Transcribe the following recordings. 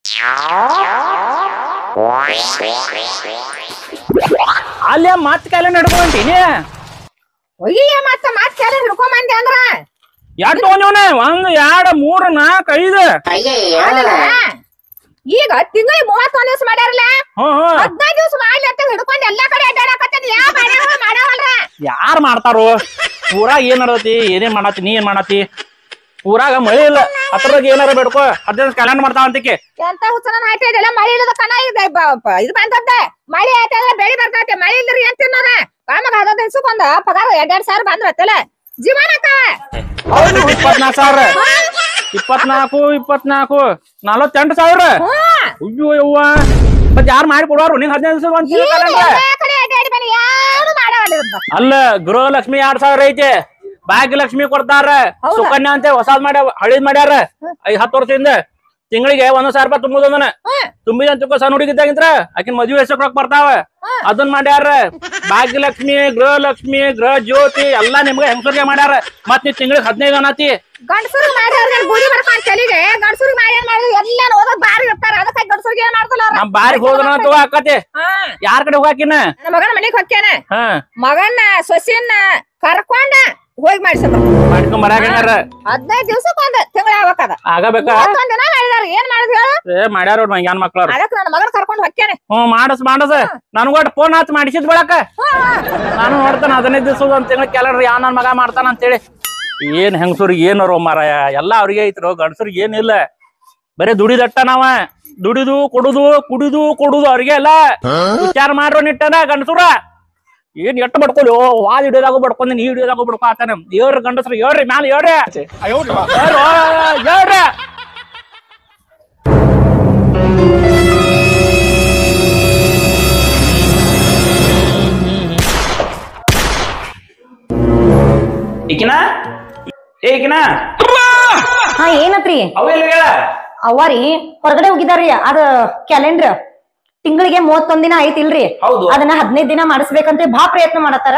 ಅಲ್ಲೇ ಮತ್ ಕಾಲ ನಡ್ಕೊಂತೀನಿ ಒಯ್ಯ ಮತ್ತ ಮತ್ ಕೆಲ ಹಿಡ್ಕೊಂಬಂದೆ ಅಂದ್ರ ಎಷ್ಟು ತಗೊಂಡಿವನ ಒಂದ್ ಎರಡ್ ಮೂರ್ ನಾಲ್ಕ್ ಐದು ಅಲ್ಲ, ಈಗ ತಿಂಗಳಿಗೆ ಮೂವತ್ತೊಂದ್ ದಿವ್ಸ ಮಾಡ್ಯಾರಲ್ಲ ಹ್ಮ್ ಹ್ಮ್ ಹದಿನೈದು ದಿವ್ಸ ಮಾಡ್ಲಿ ಅಂತ ಹಿಡ್ಕೊಂಡ್ ಎಲ್ಲಾ ಕಡೆ ಅಡ್ಡಾಡಕತ್ತದ ಯಾವ ಮಾಡ್ಯಾರ ಮಾಡವಲ್ರ ಯಾರ್ ಮಾಡ್ತಾರೋ ಊರಾಗ ಏನ್ ನಡತಿ ಏನೇನ್ ಮಾಡತಿ ನೀ ಏನ್ ಮಾಡತಿ ಊರಾಗ ಮಳಿ ಇಲ್ಲ ಹತ್ರದಾಗ ಏನಾರ ಬೇಡ್ಕೋ ಹದಿನೈದು ಕಲ್ಯಾಣ ಮಾಡ್ತಾವ ಅಂತಿಕೆ ಎಂತ ಹುಚ್ಚನ ಆಯ್ತಾ ಇದೆಲ್ಲ ಮಳಿ ಇಲ್ಲದ ಕನ ಇದೆ ಬ- ಪ- ಇದು ಬಂದದ್ದೆ ಮಳಿ ಆಯ್ತಾ ಅಂದ್ರೆ ಬೆಳಿ ಬರ್ತೈತೆ ಮಳಿ ಇಲ್ದ್ರಿ ಏನ್ ತಿನ್ನೋರ ಆಮೇಲೆ ಹದಿನೈದು ದಿವ್ಸಕ್ಕೊಂದ ಪಗಾರ ಎರಡೆರಡ್ ಸಾವಿರ ಬಂದ್ರತ್ತಲ್ಲ ಜೀವನ ಹೌದು ಇಪ್ಪತ್ನಾಲ್ಕು ಸಾವಿರ ಇಪ್ಪತ್ನಾಲ್ಕು ಇಪ್ಪತ್ನಾಲ್ಕು ನಲವತ್ತೆಂಟು ಸಾವಿರ ಅಯ್ಯೋ ಯವ್ವ ಮತ್ ಯಾರು ಮಾಡಿ ಕೊಡೋರು ನಿಂಗ್ ಹದಿನೈದು ದಿವಸ ಒಂದ್ ತಿಂಗ್ಳು calendar. ಎಲ್ಲಾ ಕಡೆ ಅಡ್ಡಾಡಿ ಬನ್ನಿ ಯಾರು ಮಾಡವಲ್ಲ ಅಲ್ಲ ಗೃಹಲಕ್ಷ್ಮಿ ಎರಡ್ ಸಾವಿರ ಐತಿ ಭಾಗ್ಯಲಕ್ಷ್ಮಿ ಕೊಡ್ತಾರ ಹೌದಾ? ಸುಕನ್ಯಾ ಅಂತ ಹೊಸಾದ್ ಮಾಡ್ಯಾವ ಹಳಿದ್ ಮಾಡ್ಯಾರ ಐದ್ ಹತ್ತು ವರ್ಷದಿಂದ ತಿಂಗಳಿಗೆ ಒಂದ್ ಸಾವಿರ ರೂಪಾಯಿ ತುಂಬುದನ ತುಂಬಿದ ಅಂತ ಸಣ್ಣ ಹುಡುಗಿದ್ದಾಗಿಂತ್ರ ಆಕಿನ ಮದ್ವೆ ಹೆಸರು ರೊಕ್ಕ ಬರ್ತಾವ ಅದನ್ ಮಾಡ್ಯಾರ ಭಾಗ್ಯಲಕ್ಷ್ಮಿ ಗೃಹಲಕ್ಷ್ಮಿ ಗೃಹ ಜ್ಯೋತಿ ಎಲ್ಲಾ ನಿಮ್ಗೆ ಹೆಂಗಸರಿಗೆ ಮಾಡ್ಯಾರ ಮತ್ ನೀ ತಿಂಗಳಿಗೆ ಹದಿನೈದು ಅನ್ನತಿ ಗಂಡಸರಿಗೆ ಮಾಡ್ಯಾರ ಬುಡಿ ಬರ್ಕೊಂಡ್ ಚಲಿಗೆ ಗಂಡಸರಿಗೆ ಮಾಡಿ ಏನ್ ಮಾಡಿದ್ರು ಎಲ್ಲ ಓದಕ್ ಬಾರಿ ಇರ್ತಾರ ಅದಕ್ಕೆ ಗಂಡಸರಿಗೆ ಏನ್ ಮಾಡ್ದಲ್ಲ ಅವ್ರ ನಮ್ ಬಾರಿ ಹೋದ್ರ ತಗೋ ಆಕತಿ ಹಾ ಯಾರ್ ಕಡೆ ಹೋಗಾಕಿನ ನನ್ನ ಮಗನ ಮನೆಗ್ ಹೊಕ್ಕೇನ ಹಾ ಮಗನ್ನ ಸೊಸಿನ ಕರ್ಕೊಂಡ ಹೋಗಿ ಮಾಡಿಸ್ಕೊಂಡ್ ಮಾಡ್ಕೊಂಡ್ ಬರಾಕಂಗಾರ ಹದಿನೈದು ದಿವ್ಸಕ್ಕೆ ಒಂದ್ ತಿಂಗಳ ಆಗ್ಬೇಕದ ಆಗಬೇಕಾ ಮೂವತ್ತೊಂದ್ ದಿನ ಮಾಡಿದಾರ ಏನ್ ಮಾಡಿದ್ವಿ ಹೇಳು ಏ ಮಾಡ್ಯಾರ ನೋಡ್ ಮಂಗ್ಯಾನ್ ಮಕ್ಳವ್ರ ಅದಕ್ಕೆ ನನ್ನ ಮಗನ ಕರ್ಕೊಂಡ್ ಹೊಕ್ಕೇನೆ ಹ್ಮ್ ಮಾಡಸ್ ಮಾಡಸ್ ನನ್ಗೊಟ್ ಫೋನ್ ಹಚ್ಚಿ ಮಾಡಿಸಿದ್ ಬಳಕ ನಾನು ನೋಡ್ತಾನ ಹದಿನೈದು ದಿವಸ ಒಂದ್ ತಿಂಗಳ ಕ್ಯಾಲೆಂಡರ್ ಯಾ ನನ್ ಮಗ ಮಾಡ್ತಾನ ಅಂತೇಳಿ ಏನ್ ಹೆಂಗಸೂರಿಗೆ ಏನರೋ ಮಾರಾಯ ಎಲ್ಲಾ ಅವ್ರಿಗೆ ಐತ್ರೋ ಗಂಡಸರಿಗೆ ಏನಿಲ್ಲ ಬರೇ ದುಡಿದಟ್ಟ ನಾವ ದುಡಿದು ಕೊಡುದು ಕುಡಿದು ಕೊಡುದು ಅವ್ರಿಗೆ ಎಲ್ಲ ವಿಚಾರ ಮಾಡ್ರೋ ನಿಟ್ಟನ ಗಂಡಸೂರ ಏನ್ ಎಟ್ಟು ಬಡ್ಕೊಳ್ಳಿ ಓ ವಾದ್ ಹಿಡಿಯೋದಾಗು ಬಡ್ಕೊಂಡ್ ನೀ ಹಿಡಿಯೋದಾಗು ಬಡ್ಕೊ ಆತಾನ ಹೇಳ್ರಿ ಗಂಡಸ್ರು ಹೇಳ್ರಿ ಮ್ಯಾಲ ಹೇಳ್ರಿ ಹೇಳ್ರೋ, ಹೇಳ್ರಿ ಈಕಿನ ಏ ಈಕಿನ ಹಾ ಏನತ್ರಿ ಅವೆಲ್ಲ ಹೇಳ ಅವ್ವಾರಿ ಹೊರಗಡೆ ಹೋಗಿದಾರ್ರಿ ಅದ ಕ್ಯಾಲೆಂಡರ್ ತಿಂಗಳಿಗೆ ಮೂವತ್ತೊಂದ್ ದಿನ ಐತಿಲ್ರಿ ಹೌದು. ಅದನ್ನ ಹದಿನೈದ್ ದಿನ ಮಾಡಿಸ್ಬೇಕಂತ ಬಾ ಪ್ರಯತ್ನ ಮಾಡತ್ತಾರ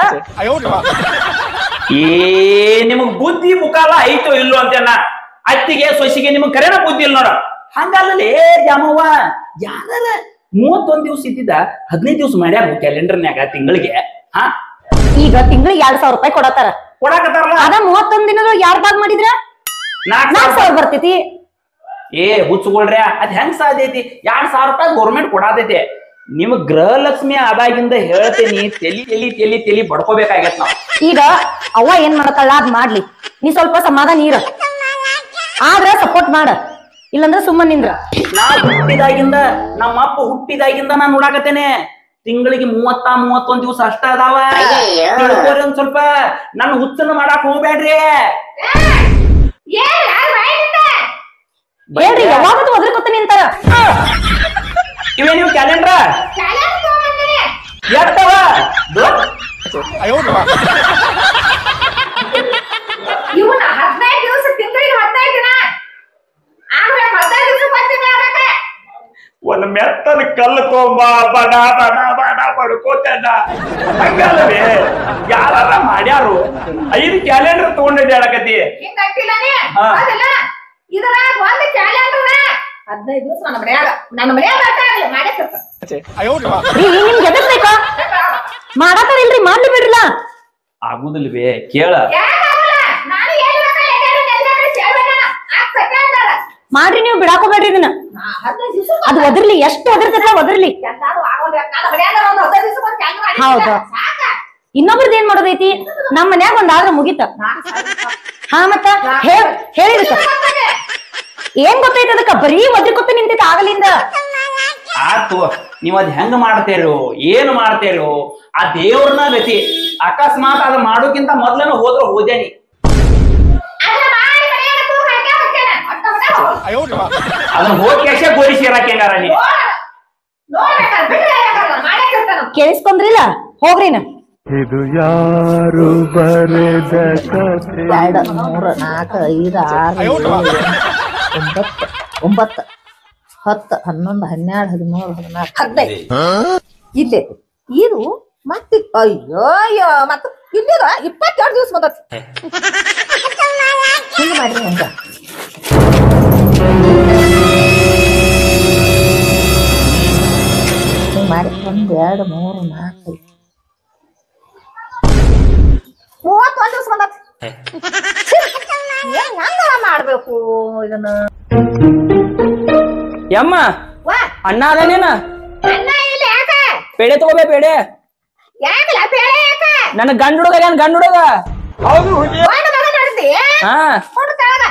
ಏ ನಿಮಗ್ ಬುದ್ಧಿ ಮುಖಾಲ ಐತೋ ಇಲ್ಲೋ ಅಂತೇನ ಅತ್ತಿಗೆ ಸೊಸಿಗೆ ನಿಮಗ್ ಕರೆನ ಬುದ್ಧಿ ಇಲ್ಲ ನೋಡ ಹಂಗಲ್ಲೇ ಜಾಮವ್ವ ಯಾರ ಮೂವತ್ತೊಂದ್ ದಿವ್ಸ ಇದ್ದಿದ್ದ ಹದಿನೈದು ದಿವ್ಸ ಮಾಡ್ಯಾರ ಕ್ಯಾಲೆಂಡರ್ನ್ಯಾಗ ತಿಂಗಳಿಗೆ ಹಾ ಈಗ ತಿಂಗಳಿಗೆ ಎರಡ್ ಸಾವಿರ ರೂಪಾಯಿ ಕೊಡತ್ತಾರ ಕೊಡಾಕತ್ತಾರಲ್ಲ ಅದ ಮೂವತ್ತೊಂದ್ ದಿನದೊಳಗೆ ಯಾರ್ ಬಾಗ್ ಮಾಡಿದ್ರ ನಾಲ್ಕ್ ನಾಲ್ಕ್ ಸಾವಿರ ಸಾವಿರ ಬರ್ತೈತಿ ಏ ಹುಚ್ಚುಗೊಳ್ರಿ ಅದ್ ಹೆಂಗ್ ಸಾಧ್ಯೈತಿ ಎರಡ್ ಸಾವಿರ ರೂಪಾಯಿ ಗೌರ್ಮೆಂಟ್ ಕೊಡಾತೈತಿ ನಿಮಗ್ ಗೃಹಲಕ್ಷ್ಮಿ ಆದಾಗಿಂದ ಹೇಳ್ತೇನಿ ತೆಲಿ ತೆಲಿ ತೆಲಿ ತೆಲಿ ಬಡ್ಕೋಬೇಕಾಗೈತ್ ನಾವ್ ಈಗ ಅವ್ವ ಏನ್ ಮಾಡತ್ತಾಳ ಅದ್ ಮಾಡ್ಲಿ ನೀ ಸ್ವಲ್ಪ ಸಮಾಧಾನ ನೀರ ಆದ್ರ ಸಪೋರ್ಟ್ ಮಾಡ ಇಲ್ಲಂದ್ರ ಸುಮ್ಮನ್ ನಿಂದ್ರ ನಾ ಹುಟ್ಟಿದಾಗಿಂದ ನಮ್ಮ ಅಪ್ಪ ಹುಟ್ಟಿದಾಗಿಂದ ನಾನ್ ನೋಡಾಕತ್ತೇನೆ ತಿಂಗಳಿಗೆ ಮೂವತ್ತ ಮೂವತ್ತೊಂದ್ ದಿವಸ ಅಷ್ಟ ಅದಾವ ತಿಳ್ಕೊರಿ ಒಂದ್ ಸ್ವಲ್ಪ ನನ್ ಹುಚ್ಚನ್ನ ಮಾಡಾಕ್ ಹೋಗ್ಬೇಡ್ರಿ ಏನ್ ಯಾರ್ ಬಾಯಿನಿಂದ? ಹೇಳ್ರಿ ಯಾವಾಗದು ಒದರ್ಕೊತ ನಿಂತಾರ ಇವೇ ನೀವು ಕ್ಯಾಲೆಂಡ್ರ calendar ತಗೊಂಬಂದಿನಿ. ಎಷ್ಟವ ಇವ್ನ ಹದಿನೈದು ದಿವಸ ತಿಂಗಳಿಗೆ ಹದಿನೈದು ದಿನ ಆಮೇಲೆ ಹದಿನೈದು ದಿವಸ ಒಂದ್ ತಿಂಗಳ ಆಗ್ಬೇಕ. ಒಂದ್ ಮೆತ್ತನ ಕಲ್ಲು ತೊಂಬ ಬಡ ಬಡ ಬಡ ಬಡ್ಕೋತೇನ ಹಂಗಲ್ಲವೇ ಯಾರ ಮಾಡ್ಯಾರು ಐದು ಕ್ಯಾಲೆಂಡರ್ ತಗೊಂಡಿದ್ದೆ ಹೇಳಕತಿ ಹಿಂಗ್ ಅಂತಿಲ್ಲ ನೀ? ಹಾ. ಹೌದಿಲ್ಲ? ಇದ್ರಾಗ ಒಂದ್ ಕ್ಯಾಲೆಂಡರ್ ಹದಿನೈದು ದಿವಸ ನನ್ನ ಮನ್ಯಾಗ ನನ್ನ ಮನ್ಯಾಗ ಅಟ್ಟ ಆಗ್ಲಿ ಮಾಡೇ ತಿರ್ತ ರೀ ನಿಮ್ಗೆ ಎದಕ್ ಬೇಕಾ ಮಾಡಾತಾರಿಲ್ರಿ ಮಾಡ್ಲಿ ಬಿಡ್ರಲ್ಲ ಆಗುದಿಲ್ವೇ ಕೇಳ ಯಾಕಾಗಲ್ಲ ನಾನು ಏನ್ ಬೇಕಾ ಎಲ್ಲಾರು ನೆನ್ನೆಲ್ಲ ಸೇರ್ಬೇಕಲ್ಲ ಆಗ್ತೈತೆ ಅಂತಾರ ಮಾಡ್ರಿ ನೀವು ಬಿಡಾಕೋಬೇಡ್ರಿ ಇದನ್ನ ನಾ ಹದಿನೈದು ದಿವಸ ಅದ್ ಒದರ್ಲಿ ಎಷ್ಟು ಒದರ್ತೈತ ಒದರ್ಲಿ ಎಲ್ಲಾರು ಆಗೋಲ್ಲ ನನ್ನ ಮನ್ಯಾಗ ಒಂದು ಹದಿನೈದು ದಿವಸ ಒಂದು ಕ್ಯಾಲೆಂಡರ್ ಮಾಡಿ ಹೌದು. ಸಾಕ ಇನ್ನೊಬ್ರದ್ ಏನ್ ಮಾಡೋದೈತಿ ನಮ್ ಮನ್ಯಾಗ ಒಂದ್ ಆದ್ರ ಮುಗೀತ ಹಾ ಮತ್ತ ಹೇಳ್ ಹೇಳಿದಕ್ಕ ಏನ್ ಗೊತ್ತೈತಿ ಅದಕ್ಕ ಬರೀ ಒದ್ರಿಕೊತ ನಿಂತೈತಿ ಆಗಲಿಂದ ಆತು ನೀವ್ ಅದ್ ಹೆಂಗ್ ಮಾಡ್ತೇರೋ ಏನು ಮಾಡ್ತೇರೋ ಆ ದೇವ್ರನ್ನ ಗತಿ ಅಕಸ್ಮಾತ್ ಅದ್ ಮಾಡೋಕ್ಕಿಂತ ಮೊದ್ಲನ ಹೋದ್ರ ಹೋದೇನಿ ಅದನ್ನ ಮಾಡಿ ಮನ್ಯಾಗ ತೂಕ ಹಾಕ್ಯಾ ಹೋಗ್ತೇನೆ. ಅಟ್ಟ ಬಿಡ. ಅದನ್ನ ಹೋಗಿ ಕೇಶ ಗೋರಿ ಸೇರಾಕೆಂಗಾರ ನೀ ನೋಡ್ಬೇಕಾದ್ರೆ ಬಿಡ್ರಿ ಯಾಕಾಗಲ್ಲ, ಮಾಡೇ ತಿರ್ತಾನ. ಕೇಳಿಸ್ಕೊಂಡ್ರಿಲ್ಲ ಹೋಗ್ರಿನ ಇದು ಯಾರು ಬರೆದ ಕಥೆ ಎರಡು ಮೂರು ನಾಲ್ಕು ಐದು ಆರು ಏಳು ಒಂಬತ್ತು ಒಂಬತ್ತು ಹತ್ತು ಹನ್ನೊಂದು ಹನ್ನೆರಡು ಹದಿಮೂರು ಹದಿನಾಲ್ಕು ಹದಿನೈದು ಇಲ್ಲಿ ಇದು ಮತ್ತೆ ಅಯ್ಯೋ ಅಯ್ಯೋ ಮತ್ತ ಇಲ್ಲಿದ ಇಪ್ಪತ್ತೆರಡು ದಿವಸ ಬಂದತಿ ಹಿಂಗ ಮಾಡ್ರಿ ಹಂಗ ಒಂದ್ ಎರಡ್ ಮೂರ್ ನಾಲ್ಕು ಮೂವತ್ತೊಂದ್ ದಿವ್ಸ ಬಂದತ್ ಏನ್ ಹೆಂಗ ಮಾಡ್ಬೇಕು ಇದನ್ನ ಯಮ್ಮ ವಾ ಅಣ್ಣ ಅದೇನೇನ ಅನ್ನ ಇಲ್ಲ ಯಾಕ ಪೇಡೆ ತಗೋಬೇ ಪೇಡೆ ಯಾಕಲ್ಲ ಬೇಳೆ ಯಾಕ ನನ್ನ ಗಂಡ ಹುಡುಗ ಏನ್ ಗಂಡ ಹುಡುಗ ಗಂಡ ಮಗ ನಡೆದಿ ಹಾ ಕೊಡು ಕೆಳಗ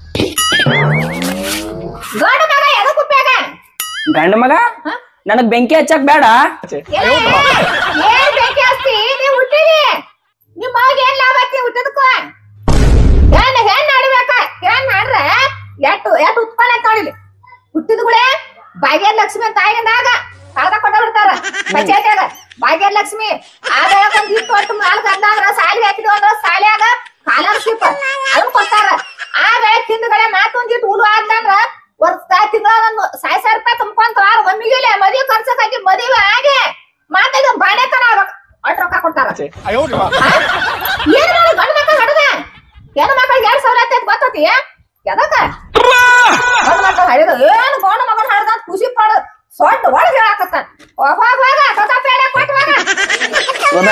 ಗಂಡ ಮಗ ಎದಕ್ ಉಪ್ಪ್ಯಾಗ ಗಂಡ ಮಗ ನನಗ್ ಬೆಂಕಿ ಹಚ್ಚಕ್ ಬೇಡ ಏ, ಏನ್ ಬೇಕಿ ಆಸ್ತಿ ನೀವ್ ಹುಟ್ಟಿರಿ ನಿಮ್ ಮಗ ಏನ್ ಲಾಭ ಐತಿ ಹುಟ್ಟದಕ್ಕ ಹೆಣ್ ಹೆಣ್ ಆಡ್ಬೇಕ ಹೆಣ್ ಆಡ್ರ ಎಟ್ಟು ಎಟ್ಟು ಉತ್ಪನ್ನ ತೊಳಿಲಿ ಹುಟ್ಟಿದ್ಗುಳೆ ಭಾಗ್ಯಲಕ್ಷ್ಮಿ ಅಂತ ಆಗಿಂದಾಗ ಕಾಗದ ಕೊಟ್ಟ ಬಿಡ್ತಾರ ಪಂಚಾಯತ್ಯಾಗ ಭಾಗ್ಯಲಕ್ಷ್ಮಿ ಆಗ ಒಂದ್ ಇಟ್ಟು ಒಟ್ಟು ನಾಲ್ಕು ಹದಿನಾದ್ರ ಸಾಲಿಗೆ ಹಾಕಿದ್ವು ಅಂದ್ರ ಸಾಲ್ಯಾಗ ಸ್ಕಾಲರ್ಶಿಪ್ ಅದನ್ನ ಕೊಡ್ತಾರ ಆ ಬೆಳೆ ತಿಂದುಗಳೆ ಮಾತೊಂದಿಟ್ಟು ಉಳು ಆದ್ನಂದ್ರ ವರ್ಷ ತಿಂಗಳ ಒಂದು ಸಾವಿರ ಸಾವಿರ ರೂಪಾಯಿ ತುಂಬ್ಕೊಂತಾರ ಒಮ್ಮಿಗೆ ಮದುವೆ ಖರ್ಚಕ್ ಹಾಕಿ ಮದುವೆ ಆಗಿ ಮಾತಾಗ ಬಾಣೆತನ ಆಗ್ಬೇಕು ಅಟ್ ರೊಕ್ಕ ಕೊಡ್ತಾರ ಆ? ಏನ್ ಮಾಡಿ ಗಂಡ ಮಕ್ಕಳು ಹಡದ ಹೆಣ್ಣು ಮಕ್ಕಳಿಗೆ ಎರಡ್ ಸಾವಿರ ಐತೆ ಗೊತ್ತತಿ ಎದಕ್ಕ ಗಂಡ ಮಕ್ಕಳು ಹಡಿದ ಏನ್ ಗಂಡ ಮಗನ್ ಹಡ್ದ ಅಂತ ಖುಷಿ ಪಡ ಸೊಡ್ಡ ಒಳಗೆ ಹೇಳಾಕತ್ತ ಹೋಗ ಹೋಗ ಕಸ ಪೇಡ ಕೊಟ್ಟು ಹೋಗ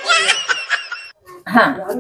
ಹಾ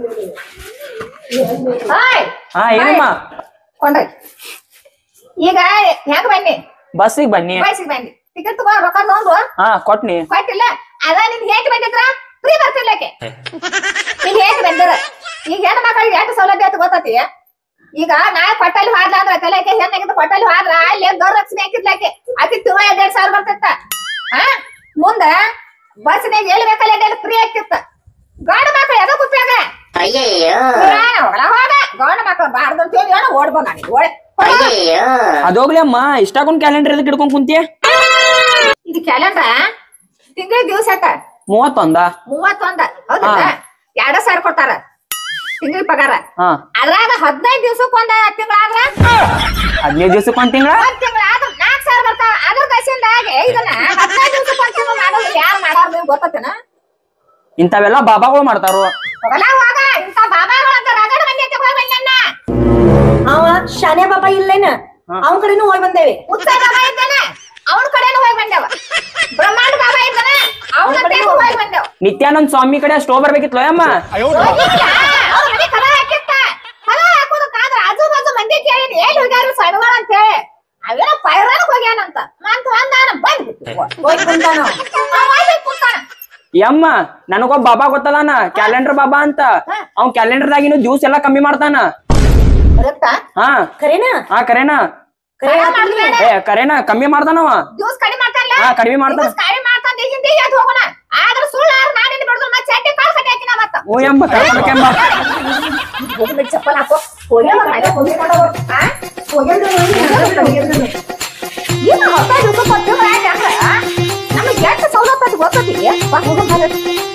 ಹಾಯ್ ಹಾ ಏನಮ್ಮ ಕೊಂಡ್ರಿ ಈಗ ಹೆಂಗ್ ಬನ್ನಿ ಬಸ್ಸಿಗೆ ಬನ್ನಿ ಬಯಸಿಗೆ ಬನ್ನಿ ಟಿಕೆಟ್ ತಗೋ ರೊಕ್ಕ ತಗೊಂಡು ಹಾ ಕೊಟ್ನಿ ಕೊಟ್ಟಿಲ್ಲ ಅದ ನಿನ್ ಹೇಗೆ ಬಂದಿದ್ರ ಫ್ರೀ ಬರ್ತಿರ್ಲಕ್ಕೆ ಈಗ ಹೇಗೆ ಬಂದಿರ ಈಗ ಹೆಣ್ಣು ಮಕ್ಕಳಿಗೆ ಎಷ್ಟು ಸೌಲಭ್ಯ ಅಂತ ಗೊತ್ತತಿ ಈಗ ನಾ ಕೊಟ್ಟಲ್ಲಿ ಹಾದ್ಲ ಅಂದ್ರ ಕಲೆಗೆ ಹೆಣ್ಣಾಗಿದ್ದ ಕೊಟ್ಟಲ್ಲಿ ಹಾದ್ರ ಅಲ್ಲಿ ಗೌರಕ್ಷಣೆ ಹಾಕಿದ್ಲಾಕೆ ಆಕಿ ತಿಂಗಳ ಎರಡ್ ಸಾವಿರ ಬರ್ತಿತ್ತ ಆ ಮುಂದ ಬಸ್ನಾಗ ಎಲ್ಲಿ ಬೇಕಲ್ಲ ಎಲ್ಲಿ ಫ್ರೀ ಆಗ್ತಿತ್ತ ಗಂಡ ಮಕ್ಕಳು ಎದಕ್ ಉಪಯೋಗ ಹೋಗಲ ಹೋಗ ಗಂಡ ಮಕ್ಕಳು ಬಾರ್ದು ಅಂತ ಹೇಳಿ ಏನೋ ಓಡ್ ಬಂದ ಓಡೆ ಅದೋಗ್ಲಿ ಅಮ್ಮ ಇಷ್ಟಾಕೊಂಡ್ ಕ್ಯಾಲೆಂಡರ್ ಎದಕ್ ಹಿಡ್ಕೊಂಡ್ ಕುಂತಿಯ ಇದು ಕ್ಯಾಲೆಂಡರ್ ತಿಂಗಳ ದಿವಸ ಆತ ಮೂವತ್ತೊಂದ ಮೂವತ್ತೊಂದ ಹೌದಾ ಹಾ. ಎರಡ ಸಾವಿರ ಕೊಡ್ತಾರ ತಿಂಗಳ ಪಗಾರ ಹಾ ಅದ್ರಾಗ ಹದಿನೈದು ದಿವ್ಸಕ್ಕೊಂದ ತಿಂಗಳಾದ್ರ ಹದಿನೈದು ದಿವ್ಸಕ್ಕೆ ಒಂದ್ ತಿಂಗಳ ಒಂದ್ ತಿಂಗಳ ಆದ್ರ ನಾಲ್ಕ್ ಸಾವಿರ ಬರ್ತಾವ ಅದ್ರ ದಶಿಂದಾಗೆ ಇದನ್ನ ಹದಿನೈದು ದಿವ್ಸಕ್ಕೊಂದ್ ತಿಂಗಳು ಮಾಡೋದು ಯಾರು ಮಾಡಾರ ನೀವು ಗೊತ್ತೇನ ಇಂಥವೆಲ್ಲ ಬಾಬಾಗಳು ಮಾಡ್ತಾರು ಹೋಗಲ್ಲ ಹೋಗ ಇಂತ ಬಾಬಾಗಳಂತ ರಗಡ ಮಂದಿ ಐತೆ ಹೋಗಿ ಬಂದನ್ನ ಅವ ಶಾನೆ ಬಾಬಾ ಇಲ್ಲೇನ ಅವನ್ ಕಡೆನೂ ಹೋಗಿ ಬಂದೇವಿ ಉತ್ಸಾಹ ಬಾಬಾ ಇದ್ದಾನೆ ಅವನ ಕಡೆನೂ ಹೋಗಿ ಬಂದೇವ ಬ್ರಹ್ಮಾಂಡ ಬಾಬಾ ಇದ್ದಾನೆ ಅವನ ಕಡೆನೂ ಹೋಗಿ ಬಂದೇವ ನಿತ್ಯಾನಂದ್ ಸ್ವಾಮಿ ಕಡೆ ಅಷ್ಟು ಬರ್ಬೇಕಿತ್ಲ ಅಮ್ಮ ಹೋಗಿಲ್ಲ ಅವ್ರ ಮನೆ ಕದ ಹಾಕಿತ್ತ ಕದ ಹಾಕೋದಕ್ಕಾದ್ರ ಆಜು ಬಾಜು ಮಂದಿ ಕೇಳಿದ್ ಏನ್ ಹೋಗ್ಯಾರ ಸ್ವಾಮಿಗಳು ಅಂತ ಹೇಳಿ ಅವೇನೋ ಪೈರಾನ ಹೋಗ್ಯಾನಂತ ಮಂತ್ ಒಂದಾನ ಬಂದ್ ಹೋಗಿ ಕುಂತಾನ ಹೋಗಿ ಕುಂತಾನ ಯಮ್ಮ ನನಗೊಬ್ಬ ಬಾಬಾ ಗೊತ್ತದಾನ ಕ್ಯಾಲೆಂಡರ್ ಬಾಬಾ ಅಂತ ಅವ್ನ್ ಕ್ಯಾಲೆಂಡರ್ದಾಗಿನ ದಿವ್ಸ ಎಲ್ಲಾ ಕಮ್ಮಿ ಮಾಡ್ತಾನ ಬರುತ್ತಾ ಹಾ ಕರೇನಾ ಹಾ ಕರೇನಾ ಕರೆ ಹಾಕ್ಲಿ. ಏ ಕರೇನಾ ಕಮ್ಮಿ ಮಾಡ್ತಾನವ ದಿವಸ ಕಡಿಮೆ ಮಾಡ್ತಾನಲ್ಲ ಹಾ ಕಡಿಮೆ ಮಾಡ್ತಾನ ದಿವಸ ಕಡಿಮೆ ಮಾಡ್ತಾನ ಹಿಂದೆ ಎದ್ದು ಹೋಗೋಣ ಆದ್ರ ಸುಳ್ಳು ಆದ್ರ ನಾನು ಇಲ್ಲಿ ಬಿಡ್ದು ಮತ್ತೆ ಚಟ್ಟಿ ಕಾಲ್ ಕಟ್ಟಿ ಹಾಕಿನ ಮತ್ತ ಹ್ಞೂ ಎಂಬ ಕರ್ಕೊಂಡ್ಕೆಂಬ ಹೋಗ್ಬೇಕು ಚಪ್ಪಲ್ ಹಾಕೋ ಹೋಗ್ಯಾವ ಮನೆ ಹೋಗಿಕೊಂಡು ಆ ಹೋಗ್ಯಾದ್ರು ಹೋಗ್ಯಾದ್ರು ಏನು ಹೊಸ ದಿವಸ ಕೊಟ್ಟಿವ್ರ ಯಾಕ್ರ ನಮಗೆ ಎಷ್ಟು ಸವಲತ್ತು ಅದು ಗೊತ್ತತಿ ಬಾ ಹೋಗೋಣ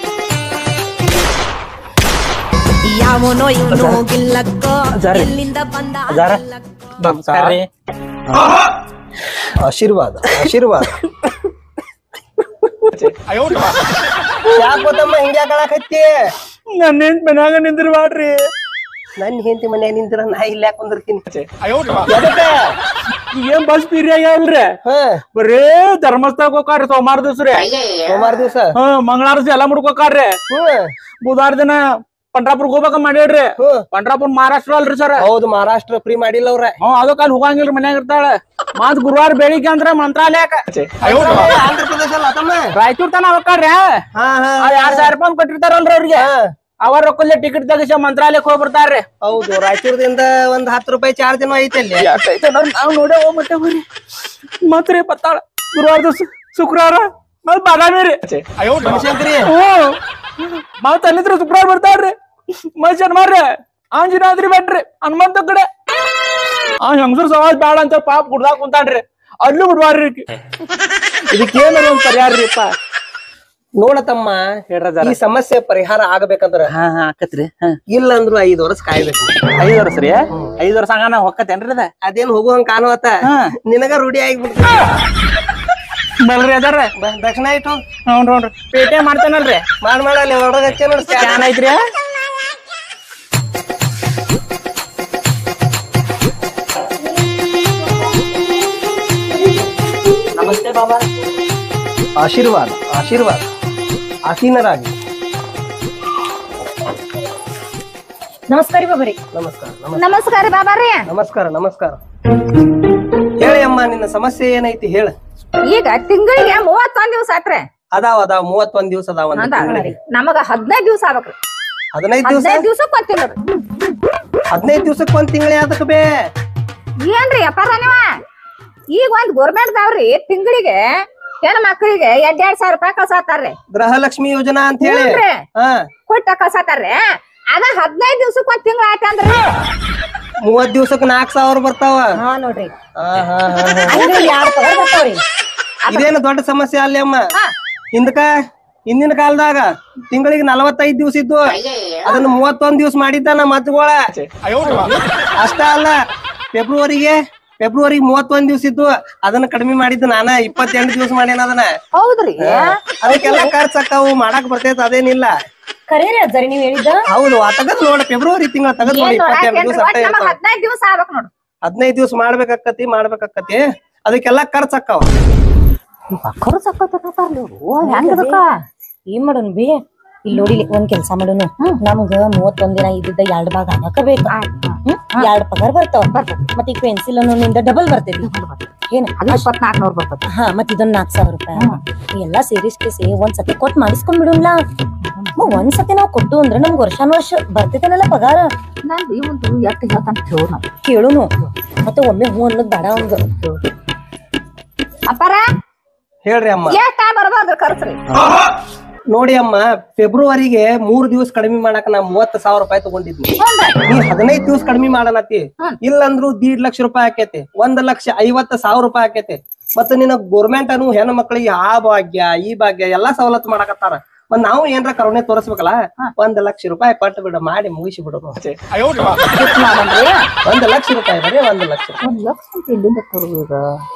ಯಾವನೋ ಇವನು ಗಿಲ್ಲಕ್ಕ ಅಜಾರೆ. ಎಲ್ಲಿಂದ ಬಂದ ಅಜಾರೆ. ನಮಸ್ಕಾರ ಆಶೀರ್ವಾದ ಆಶೀರ್ವಾದ ಯಾಕೆ ಗೊತ್ತಮ್ಮ ಹಿಂಗ್ಯಾಕ ಆಳಕತ್ತಿ ನನ್ನ ಹೆಂಟ್ ಮನ್ಯಾಗ ನಿಂದ್ರ ಮಾಡ್ರಿ ನನ್ ಹೆಂಡತಿ ಮನ್ಯಾಗ ನಿಂತಿರ ನಾ ಇಲ್ಲಿ ಯಾಕೆ ಕುಂದಿರ್ತೀನಿ ಏನ್ ಬಸ್ ಫ್ರೀ ಆಗ್ಯಾವಲ್ರಿ ಹಾ ಬರೇ ಧರ್ಮಸ್ಥಳಕ್ಕೆ ಹೋಗಾರ್ರಿ ಸೋಮವಾರ ದಿವ್ಸ ರೀ ಸೋಮವಾರ ದಿವಸ ಹಾ ಮಂಗಳವಾರ ದಿವಸ ಎಲ್ಲಾ ಮುಡ್ಕೋಕಾರ್ರಿ ಹ್ಮ್ ಬುಧವಾರ ದಿನ ಪಂಡ್ರಾಪುರ್ ಹೋಗ್ಬೇಕ ಮಾಡ್ಯಾಡ್ರಿ ಹ್ಮ್ ಪಂಡ್ರಾಪುರ್ ಮಹಾರಾಷ್ಟ್ರ ಅಲ್ರಿ ಸರ್ ಹೌದು ಮಹಾರಾಷ್ಟ್ರ ಫ್ರೀ ಮಾಡಿಲ್ಲ ಅವ್ರ ಹ್ಮ್ ಅದಕ್ಕ ಅಲ್ಲಿ ಹೋಗಂಗಿಲ್ರಿ ಮನ್ಯಾಗ ಇರ್ತಾಳ ಮತ್ ಗುರುವಾರ ಬೆಳಿಗ್ಗೆ ಅಂದ್ರ ಮಂತ್ರಾಲಯಕ್ಕ ಆಂಧ್ರ ಪ್ರದೇಶ ಅಲ್ಲ ತಮ್ಮ ರಾಯಚೂರ್ ತನ ಹೋಗ್ತಾರ್ರಿ ಹಾ ಹಾ ಅದ್ ಎರಡ್ ಸಾವಿರ ರೂಪಾಯಿ ಕೊಟ್ಟಿರ್ತಾರಲ್ರಿ ಅವ್ರಿಗೆ ಹಾ. ಅವ್ರ ರೊಕ್ಕಲ್ಲೇ ಟಿಕೆಟ್ ತೆಗಿಸ ಮಂತ್ರಾಲಯಕ್ಕೆ ಹೋಗ್ಬಿಡ್ತಾರ್ರಿ ಹೌದು ರಾಯಚೂರದಿಂದ ಒಂದ್ ಹತ್ತು ರೂಪಾಯಿ ಚಾರ್ಜ್ ಐತೆ ಅಲ್ಲಿ ನಾವ್ ನೋಡೇ ಹೋಗ್ಬಿಟ್ಟೆ ಹೋಗ್ರಿ ಮತ್ರಿ ಪತ್ತಾಳ ಗುರುವಾರ ದಿವಸ ಶುಕ್ರವಾರ ಮತ್ ಬಾದಾಮಿ ರೀ ಬನಶಂಕರಿ ಹ್ಮ್ ಮತ್ ಅಲ್ಲಿದ್ರ ಶುಕ್ರವಾರ ಬರ್ತಾರ್ರಿ ಮತ್ ಶನಿವಾರ ಆಂಜನಾದ್ರಿ ಬೆಟ್ರಿ ಹನುಮಂತ ಕಡೆ ಆ ಹೆಂಗಸರು ಸವಾಲ್ ಬೇಡ ಅಂತ ಪಾಪ ಗುಡ್ದಾಗ ಕುಂತಾನ್ರಿ ಅಲ್ಲೂ ಬಿಡ್ವಾರ್ರಿ ಇದಕ್ಕೇನ ಒಂದ್ ಪರಿಹಾರ ರೀಪ್ಪ ನೋಡತಮ್ಮ ಈ ಸಮಸ್ಯೆ ಪರಿಹಾರ ಆಗಬೇಕಂದ್ರ ಹಾ ಹಾ ಆಕತ್ರಿ ಹಾ ಇಲ್ಲ ಅಂದ್ರು ಐದ್ ವರ್ಷ ಕಾಯ್ಬೇಕು ಐದ್ ವರ್ಷ ರೀ ಐದ್ ವರ್ಷ ಹಂಗಾನ ಹೊಕ್ಕತ್ತೇನ್ರಿ ಅದ ಅದೇನ್ ಹೋಗುವಂಗ ಕಾಣುವತ್ತ ಹಾ. ನಿನಗ ರೂಢಿ ಆಗಿಬಿಡ್ತ ಬಲ್ರಿ ಅದಾರ ದಕ್ಷಿಣ ಇಟ್ಟು ಹ್ಞೂ ನೋಡ್ರಿ ಪೇಟೆ ಮಾಡ್ತೇನಲ್ರಿ ಮಾಡ್ ಮಾಡಲ್ಲ ಒಳಗ ಹಚ್ಚೆ ನೋಡ್ ಸ್ಕ್ಯಾನ್ ಐತ್ರಿ ನಮಸ್ತೆ ಬಾಬಾ ಆಶೀರ್ವಾದ ಆಶೀರ್ವಾದ ಆಸೀನರಾಗಿ ನಮಸ್ಕಾರ ಬಾಬರಿ ನಮಸ್ಕಾರ ನಮಸ್ಕಾರ ನಮಸ್ಕಾರ ಬಾಬಾರಿ ನಮಸ್ಕಾರ ನಮಸ್ಕಾರ ಹೇಳಿ ಅಮ್ಮ ನಿನ್ನ ಸಮಸ್ಯೆ ಏನೈತಿ ಹೇಳ ಈಗ ತಿಂಗಳಿಗೆ ಮೂವತ್ತೊಂದ್ ದಿವಸ ಆತ್ರಿ ಅದಾವ ಅದಾವ ಮೂವತ್ತೊಂದ್ ದಿವಸ ಅದಾವ ಒಂದು ತಿಂಗಳಿಗೆ ನಮಗ ಹದಿನೈದ್ ದಿವಸ ಆಗ್ಬೇಕ್ರಿ ಹದಿನೈದು ದಿವಸ ಹದಿನೈದ್ ದಿವ್ಸಕ್ ಒಂದ್ ತಿಂಗಳು ಹದಿನೈದು ದಿವಸಕ್ಕೆ ಒಂದ್ ತಿಂಗಳ ಯಾವ್ದಕ್ ಬೇ ಏನ್ರಿ ಅಪ್ಪಾರ ನೀವ ಈಗ ಒಂದ್ ಗೋರ್ಮೆಂಟ್ ದಾವ್ರಿ ತಿಂಗಳಿಗೆ ಹೆಣ್ ಮಕ್ಳಿಗೆ ಎರಡ್ ಎರಡ್ ಸಾವಿರ ರೂಪಾಯಿ ಕಳ್ಸಾತಾರ್ರಿ ಗೃಹಲಕ್ಷ್ಮಿ ಯೋಜನಾ ಅಂತ ಹೇಳಿ ಹ್ಞೂನ್ರಿ. ಹಾ ಕೊಟ್ಟ ಕಳ್ಸಾತಾರ್ರಿ ಅದ ಹದಿನೈದ್ ದಿವ್ಸಕ್ ಒಂದ್ ತಿಂಗಳ ಆಯ್ತಂದ್ರಿ ಮೂವತ್ ದಿವಸಕ್ಕೆ ನಾಲ್ಕ್ ಸಾವಿರ ಬರ್ತಾವ ಹಾ ನೋಡ್ರಿ ಹಾ, ಹಾ, ಹಾ, ಹಾ. ಅಂಗಡಿ ಎರಡ್ ಪಗಾರ ಬರ್ತಾವ್ರಿ ಇದೇನು ದೊಡ್ಡ ಸಮಸ್ಯೆ ಅಲ್ಲಿ ಅಮ್ಮ ಹಿಂದಕ ಹಿಂದಿನ ಕಾಲದಾಗ ತಿಂಗಳಿಗೆ ನಲವತ್ತೈದ್ ದಿವಸ ಇದ್ದು ಅದನ್ನ ಮೂವತ್ತೊಂದ್ ದಿವಸ ಮಾಡಿದ್ದ ನಮ್ಮ ಅಜ್ಜಗಳ ಅಷ್ಟ ಅಲ್ಲ ಫೆಬ್ರವರಿಗೆ ಫೆಬ್ರವರಿಗೆ ಮೂವತ್ತೊಂದ್ ದಿವಸ ಇದ್ದು ಅದನ್ನ ಕಡಿಮೆ ಮಾಡಿದ್ದು ನಾನ ಇಪ್ಪತ್ತೆಂಟು ದಿವಸ ಮಾಡ್ಯಾನ ಅದನ್ನ ಹೌದ್ರಿ ಅದಕ್ಕೆಲ್ಲ ಖರ್ಚ್ ಆಕಾವು ಮಾಡಕ್ ಬರ್ತೈತ ಅದೇನಿಲ್ಲ ಖರೇರಿ ಅಜ್ಜರಿ ನೀವ್ ಹೇಳಿದ್ದ ಹೌದು ಆ ತಗದ್ ನೋಡ ಫೆಬ್ರವರಿ ತಿಂಗಳ ತಗದ್ ನೋಡಿ ಇಪ್ಪತ್ತೆಂಟು ದಿವಸ ಅಷ್ಟೇ ಇರ್ತಾವ ಹದಿನೈದ್ ದಿವಸ ಆಗ್ಬೇಕ್ ನೋಡು ಹದಿನೈದು ದಿವಸ ಮಾಡ್ಬೇಕಾಕತಿ ಮಾಡ್ಬೇಕಾಕತಿ ಅದಕ್ಕೆಲ್ಲ ಖರ್ಚ್ ಆಕಾವ ಖರ್ಚು ಹಾಕೋತಾರ್ಲಿ ಹೆಂಗ್ ಅದಕ್ಕ ಏನ್ ಮಾಡೋಣ ಬಿ ಇಲ್ಲಿ ನೋಡಿಲಿ ಒಂದ್ ಕೆಲ್ಸ ಮಾಡೋನು ನಮ್ಗ ಮೂವತ್ತೊಂದ್ ದಿನ ಇದ್ದಿದ್ದ ಎರಡ್ ಭಾಗ ಆಗಕ ಬೇಕು ಎರಡ್ ಪಗಾರ ಬರ್ತಾವ ಮತ್ ಈಗ ಪೆನ್ಸಿಲ್ ನಿಂದ ಡಬಲ್ ಬರ್ತೈತಿ ಏನ್ ಅದು ಇಪ್ಪತ್ನಾಲ್ಕು ನೂರ್ ಬರ್ತದೆ ಹಾ ಮತ್ ಇದೊಂದ್ ನಾಲ್ಕ್ ಸಾವಿರ ರೂಪಾಯಿ ಎಲ್ಲಾ ಸೇರಿಸ್ಕೇಸಿ ಒಂದ್ ಸತಿ ಕೊಟ್ ಮಾಡಿಸ್ಕೊಂಡ್ ಬಿಡುನ್ಲಾ ಒಂದ್ ಸತಿ ನಾವ್ ಕೊಟ್ಟು ಅಂದ್ರೆ ನಮ್ಗ್ ವರ್ಷಾನ್ ವರ್ಷ ಬರ್ತೈತನಲ್ಲ ಪಗಾರ ನಂದು ಇವಂದು ಎಟ್ಟು ಹೇಳ್ತಾನ ಕೇಳು ನಾವು ಕೇಳುನು ಮತ್ತೆ ಒಮ್ಮೆ ಹೂ ಅನ್ನೋದ್ ಬೇಡ ಅವಂಗ ಅಪ್ಪಾರ ಹೇಳ್ರಿ ಅಮ್ಮ ಎಷ್ಟ ಬರ್ಬಾರ್ದು ಖರ್ಚ್ರಿ ನೋಡಿ ಅಮ್ಮ ಫೆಬ್ರವರಿಗೆ ಮೂರ್ ದಿವಸ ಕಡಿಮೆ ಮಾಡಾಕ ನಾ ಮೂವತ್ತು ಸಾವಿರ ರೂಪಾಯಿ ತಗೊಂಡಿದ್ನಿ ನೀ ಹದಿನೈದು ದಿವಸ ಕಡಿಮೆ ಮಾಡನತಿ ಇಲ್ಲಂದ್ರು ದೀಡ್ ಲಕ್ಷ ರೂಪಾಯಿ ಆಕೇತಿ ಒಂದ್ ಲಕ್ಷ ಐವತ್ತು ಸಾವಿರ ರೂಪಾಯಿ ಆಕೇತಿ ಮತ್ತ ನಿನ್ನ ಗೋರ್ಮೆಂಟ್ ಅನು ಹೆಣ್ಣು ಮಕ್ಕಳಿಗೆ ಆ ಭಾಗ್ಯ ಈ ಭಾಗ್ಯ ಎಲ್ಲಾ ಸವಲತ್ತು ಮಾಡಕತ್ತಾರ ಮತ್ ನಾವು ಏನ್ರ ಕರುಣೆ ತೋರಿಸ್ಬೇಕಲ್ಲ ಒಂದ್ ಲಕ್ಷ ರೂಪಾಯಿ ಕೊಟ್ಟು ಬಿಡು ಮಾಡಿ ಮುಗಿಸಿ ಬಿಡು ಒಂದ್ ಲಕ್ಷ ರೂಪಾಯಿ ಬರೀ ಒಂದ್ ಲಕ್ಷ ರೂಪಾಯಿ ಒಂದ್ ಲಕ್ಷ ಅಂತ ಇಲ್ಲಿಂದ ತರುವಾಗ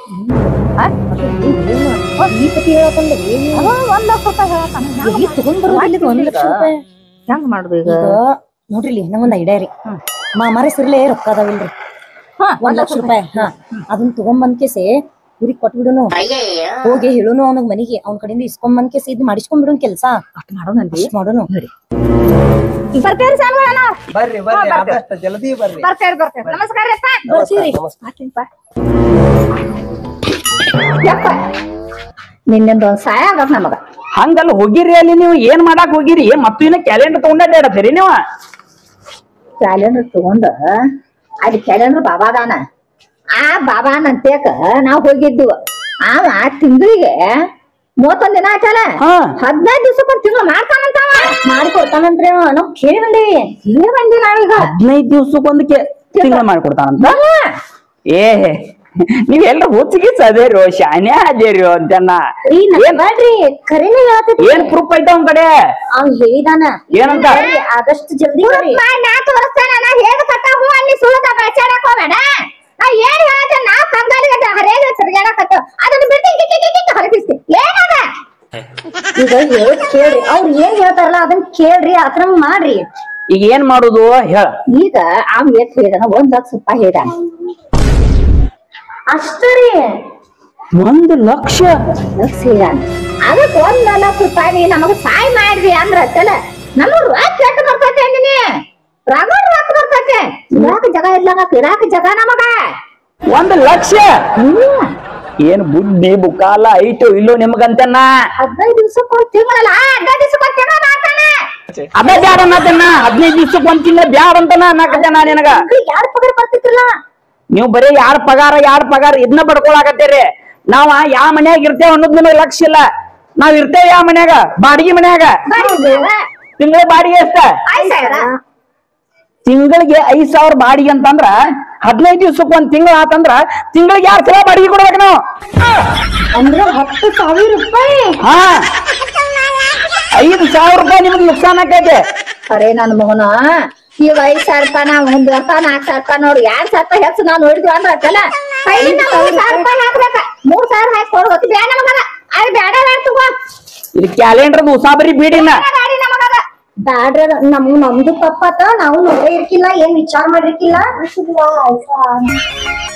ಈ ಸತಿ ಹೇಳಕಂದ್ರೆ ಒಂದ್ ಲಕ್ಷ ರೂಪಾಯಿ ಹೇಳ್ತಾನ ತಗೊಂಡ್ ಬರೋದಿಲ್ಲ ಒಂದ್ ಲಕ್ಷ ರೂಪಾಯಿ ಹೆಂಗ್ ಮಾಡುದು ಈಗ ಈಗ ನೋಡ್ರಿ ಇಲ್ಲಿ ನಂಗೊಂದ್ ಐಡಿಯಾ ರೀ ಮಾಮಾರ ಸಿರ್ಲೆ ರೊಕ್ಕ ಅದಾವಿಲ್ರಿ ಹಾ, ಒಂದ್ ಲಕ್ಷ ರೂಪಾಯಿ ಹಾ ಅದನ್ನ ತಗೊಂಬಂದ್ ಕೇಸಿ ಇವ್ರಿಗೆ ಕೊಟ್ಬಿಡುನು ಹೋಗಿ ಹೇಳುನು ಅವನಿಗೆ ಮನಿಗೆ ಅವ್ನ ಕಡೆಯಿಂದ ಇಸ್ಕೊಂಬಂದ್ ಕೇಸಿ ಇದ್ ಮಾಡಿಸ್ಕೊಂಡ್ ಬಿಡುನ್ ಕೆಲ್ಸ ಅಷ್ಟ್ ಮಾಡೋಣಂದಿ ಅಷ್ಟ್ ಮಾಡೋನು ಬರ್ತೇರಿ ಸಾನ್ಗಳಣ್ಣ ಬರ್ರಿ ಬರ್ರಿ ಆದಷ್ಟು ಜಲ್ದಿ ಬರ್ರಿ ಬರ್ತೇರಿ ಬರ್ತೇರಿ ನಮಸ್ಕಾರ ಅಪ್ಪ ಬರ್ತೀರಿ ಆತಿನ್ಪ. ಯಪ್ಪ ನಿನ್ನಿಂದ ಒಂದ್ ಸಹಾಯ ಆಗತ್ ನಮಗ ಹಂಗಲ್ಲ ಹೋಗಿರಿ ಅಲ್ಲಿ ನೀವು ಏನ್ ಮಾಡಾಕ್ ಹೋಗಿರಿ ಮತ್ತು ಇನ್ನ ಕ್ಯಾಲೆಂಡರ್ ತಗೊಂಡಾಡ್ತೀರಿ ನೀವು ಕ್ಯಾಲೆಂಡರ್ ತಗೊಂಡ ಅಲ್ಲಿ ಕ್ಯಾಲೆಂಡರ್ ಬಾಬಾದಾನ ಆ ಬಾಬಾನ ಅಂತೇಕ ನಾವ್ ಹೋಗಿದ್ವು ಅವ ತಿಂಗಳಿಗೆ ಮೂವತ್ತೊಂದ್ ದಿನ ಆಯ್ತಲ್ಲ ಹಾ. ಹದಿನೈದು ದಿವ್ಸಕ್ಕೊಂದ್ ತಿಂಗಳು ಮಾಡ್ತಾನಂತಾವ ಮಾಡ್ಕೊಡ್ತಾನಂತ್ರಿ ಅವ ನಾವ್ ಕೇಳಿ ಬಂದೇವಿ ಇಲ್ಲೇ ಬಂದಿ ನಾವೀಗ ಹದಿನೈದು ದಿವ್ಸಕ್ಕೊಂದು ತಿಂಗಳ ಮಾಡ್ಕೊಡ್ತಾನಂತ ಏ ನೀವ್ ಎಲ್ರ ಹುಚ್ಚಿಗೆ ಅದೇರು ಶಾನ್ಯ ಅದೇರು ಅಂತನ್ನ ಈ ಬೇಡ್ರಿ ಖರೇನೆ ಹೇಳ್ತೈತಿ ಏನ್ ಪ್ರೂಫ್ ಐತ ಅವ್ನ ಕಡೆ ಅವ್ನ್ ಹೇಳಿದಾನ ಏನಂತ? ಬರ್ರಿ, ಆದಷ್ಟು ಜಲ್ದಿ ಬರ್ರಿ ನಾಲ್ಕು ವರ್ಷ ನಾ ಹೇಗ ಕಟ್ಟ ಹೂ ಅಲ್ಲಿ ಸುಳ್ದ ಪ್ರಚಾರಕ್ ಹೋಗ್ಬೇಡ ನಾ ಏನ್ ಹೇಳ್ದೆ ನಾ ಕಂಗಾಲಿಗೆ ಹರೇಗ ತಿರ್ಗಾಡಕತ್ತ ಅದನ್ನ ಬಿಟ್ಟು ಕಿಕ್ಕಿ ಕಿಕ್ಕಿ ಹರಗಿಸ್ತಿ ಏನದ ಈಗ ಹೇಳೋದ್ ಕೇಳ್ರಿ ಅವ್ರ ಏನ್ ಹೇಳ್ತಾರಲ್ಲ ಅದನ್ನ ಕೇಳ್ರಿ ಆತರ ಮಾಡ್ರಿ ಈಗ ಏನ್ ಮಾಡುದು ಹೇಳ ಈಗ ಅವ್ ಎಷ್ಟ್ ಹೇಳಿದಾನ ಒಂದ್ ಲಕ್ಷ ರೂಪಾಯಿ ಹೇಳಿದಾನ ಅಷ್ಟರಿ ಒಂದು ಲಕ್ಷ ಲಕ್ಷ ಹೇಳಿದಾನ ಅದಕ್ಕೆ ಒಂದ್ ಲಕ್ಷ ರೂಪಾಯಿ ನೀ ನಮಗ ಸಹಾಯ ಮಾಡ್ರಿ ಅಂದ್ರ ಚಲ ನಮ್ಮ ರೊಕ್ಕ ಕೆಟ್ಟ ಬರ್ತೈತೆ ಅಂದಿನಿ ರಗಡ್ ರೊಕ್ಕ ಬರ್ತೈತೆ ಇರಾಕ ಜಾಗ ಇಲ್ಲಂಗ ಇರಾಕ ಜಾಗ ನಮಗ ಒಂದ್ ಲಕ್ಷ ಹ್ಮ್ ಏನ್ ಬುದ್ಧಿ ಬುಕ್ಕಾಲ ಐಟು ಇಲ್ಲೋ ನಿಮ್ಗಂತನ್ನ ಹದಿನೈದು ದಿವ್ಸಕ್ಕೆ ಒಂದ್ ತಿಂಗಳಲ್ಲ ಹದಿನೈದು ದಿವ್ಸಕ್ಕೆ ಒಂದ್ ತಿಂಗಳ ಮಾಡ್ತಾನೆ ಅದ ಬ್ಯಾಡ ಅನ್ನತನ್ನ ಹದಿನೈದು ದಿವ್ಸಕ್ಕೆ ಒಂದ್ ತಿಂಗಳ ಬ್ಯಾಡ ಅಂತನ ಅನ್ನಕತ್ತೇನ ನಿನಗ ಯಾರ್ ಪಗಾರ ಬರ್ತಿತ್ರಲ್ಲ ನೀವು ಬರೀ ಯಾರ್ ಪಗಾರ ಯಾರ್ ಪಗಾರ ಇದನ್ನ ಬಡ್ಕೊಳಕತ್ತೀರಿ ನಾವ ಯಾವ ಮನ್ಯಾಗ ಇರ್ತೇವ ಅನ್ನೋದ್ ನಿಮಗ್ ಲಕ್ಷ್ಯ ಇಲ್ಲ ನಾವ್ ಇರ್ತೇವ ಯಾವ ಮನ್ಯಾಗ ಬಾಡಿಗೆ ಮನ್ಯಾಗ ತಿಂಗಳ ಬಾಡಿಗೆ ಎಷ್ಟ ಐದ್ ಸಾವಿರ ತಿಂಗಳಿಗೆ ಐದ್ ಸಾವಿರ ಬಾಡಿಗೆ ಅಂತಂದ್ರ ಹದಿನೈದು ದಿವ್ಸಕ್ಕೆ ಒಂದ್ ತಿಂಗಳ ಆತಂದ್ರ ತಿಂಗಳಿಗೆ ಎರಡ್ ಸಾವಿರ ಬಾಡಿಗೆ ಕೊಡ್ಬೇಕು ನಾವು ಅಂದ್ರ ಹತ್ತು ಸಾವಿರ ರೂಪಾಯಿ ಹಾ ಐದು ಸಾವಿರ ರೂಪಾಯಿ ನಿಮ್ಗೆ ನುಕ್ಸಾನ್ ಆಕೈತೆ ಅರೆ ನನ್ ಮಗನ ಈಗ ಐದ್ ಸಾವಿರ ರೂಪಾಯಿ ನಾವ್ ಒಂದ್ ವರ್ಷ ನಾಲ್ಕ್ ಸಾವಿರ ರೂಪಾಯಿ ನೋಡಿ ಎರಡ್ ಸಾವಿರ ರೂಪಾಯಿ ಹೆಚ್ಚು ನಾವ್ ನೋಡಿದ್ವಿ ಅಂದ್ರ ಅಷ್ಟಲ್ಲ ಕೈಲಿಂದ ಮೂರ್ ಸಾವಿರ ರೂಪಾಯಿ ಹಾಕ್ಬೇಕ ಮೂರ್ ಸಾವಿರ ಹಾಕಿ ಕೊಡ್ಬೇಕು ಬ್ಯಾಡ ನಮಗದ ಅದು ಬ್ಯಾಡ ಬ್ಯಾಡ ತಗೋ ಇದು ಕ್ಯಾಲೆಂಡರ್ ಉಸಾಬರಿ ಬೀಡಿನ ಬ್ಯಾಡಿ ನಮಗದ ಬ್ಯಾಡ್ರ ನಮ್ ನಮ್ದು ತಪ್ಪತ್ತ ನಾವು ನೋಡೇ ಇರ್ಕಿಲ್ಲ ಏನ್ ವಿಚಾರ ಮಾಡಿರ್ಕಿಲ್ಲ